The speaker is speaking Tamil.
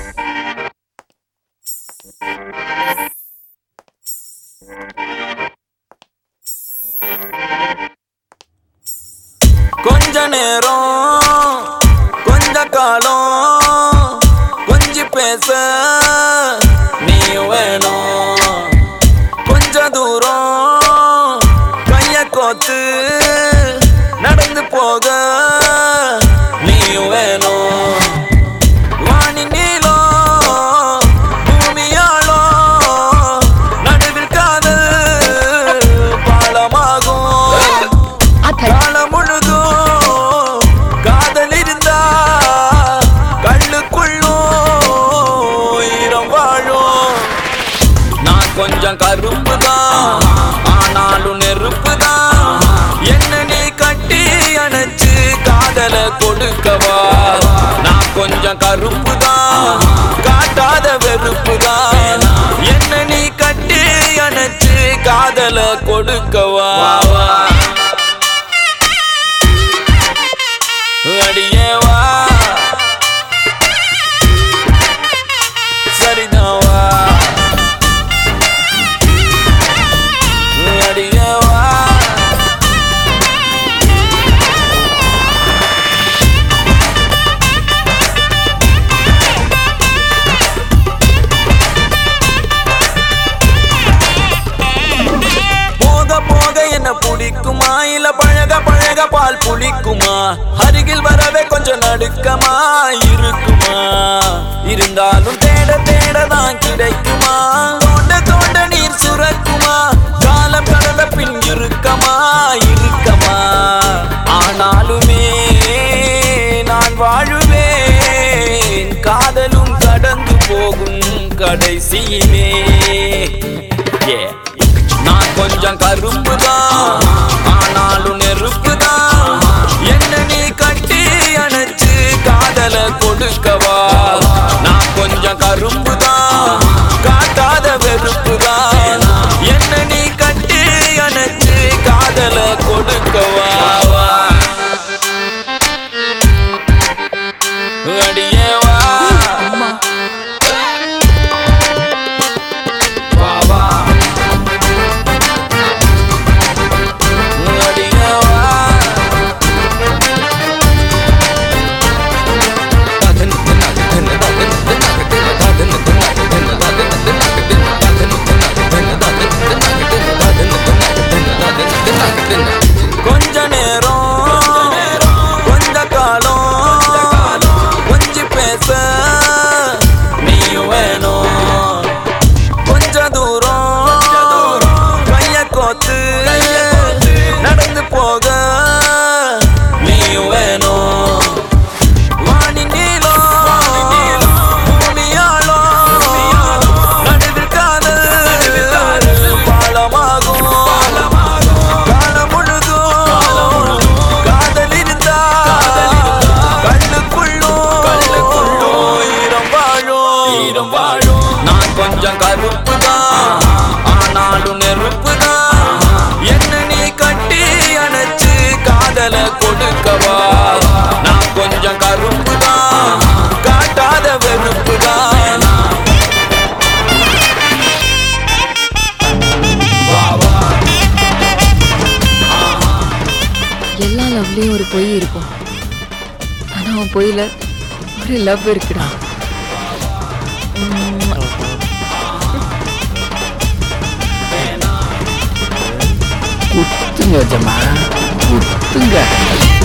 கொஞ்ச நேரம் கொஞ்ச காலம் கொஞ்சி பேச நீ வேணும் கொஞ்ச தூரம் கைய கோத்து நடந்து போக நீ வேணும் வானி நீளம் பூமியாளோ நடுவில் காதல் பாலமாகும் காலம் முழுதும் காதல் இருந்தா கண்ணுக்குள்ளும் ஈரம் வாழும் நான் கொஞ்சம் கருப்பு தான் ஆனாலும் நெருப்பு தான் என்ன நீ கட்டி அணைச்சு காதல கொடுக்கவா நான் கொஞ்சம் கருப்பு தான் காட்டாத வெறுப்பு தான் என்ன நீ கட்டி அணைச்சு காதல கொடுக்கவா அடியே வா சரிதான் வா அடியே வா போக போக என்ன பிடிக்குமா இல்ல பழக பழக பால் புளிக்குமா அருகில் வரவே கொஞ்சம் நடுக்கமா இருக்குமா இருந்தாலும் தேட தேட தான் கிடைக்குமா தோண்ட தோண்ட நீர் சுரக்குமா காலம் கடந்த பின் இருக்கமா இருக்கமா ஆனாலுமே நான் வாழுவேன் காதலும் கடந்து போகும் கடைசியிலே Yeah. நான் கொஞ்சம் கருப்பு தான் ஆனாலும் நெருப்பு தான் என்ன நீ கட்டி அணைச்சு காதல கொடுக்கவா நான் கொஞ்சம் கரும்பு தான் காட்டாத வெறுப்பு தான் என்ன நீ கட்டி அணைச்சு காதல கொடுக்கவா அடியே வா வா வா அடியே வா கொஞ்ச நேரம் கொஞ்ச காலம் கொஞ்சி பேச நீ வேணும் கொஞ்ச தூரம் கைய கோத்து நடந்து போக நீ வேணும் வானி நீளம் பூமியாளோ நடுவில் காதல் பாலமாகும் காலம் முழுதும் காதல் இருந்தா கண்ணுக்குள்ளும் ஈரம் வாழும் ஈரம் வாழும் நான் கொஞ்சம் கருப்பு தான் ஆனாலும் நெருப்பு தான் என்ன நீ கட்டி அணைச்சு காதல கொடுக்கவா நான் கொஞ்சம் கருப்பு தான் காட்டாத வெறுப்பு தான் வா வா எல்லா லவ்லயும் ஒரு பொய் இருக்கும் ஆனா அவன் பொய்ல ஒரு லவ் இருக்குடா குத்துங்க ஜமா குத்துங்க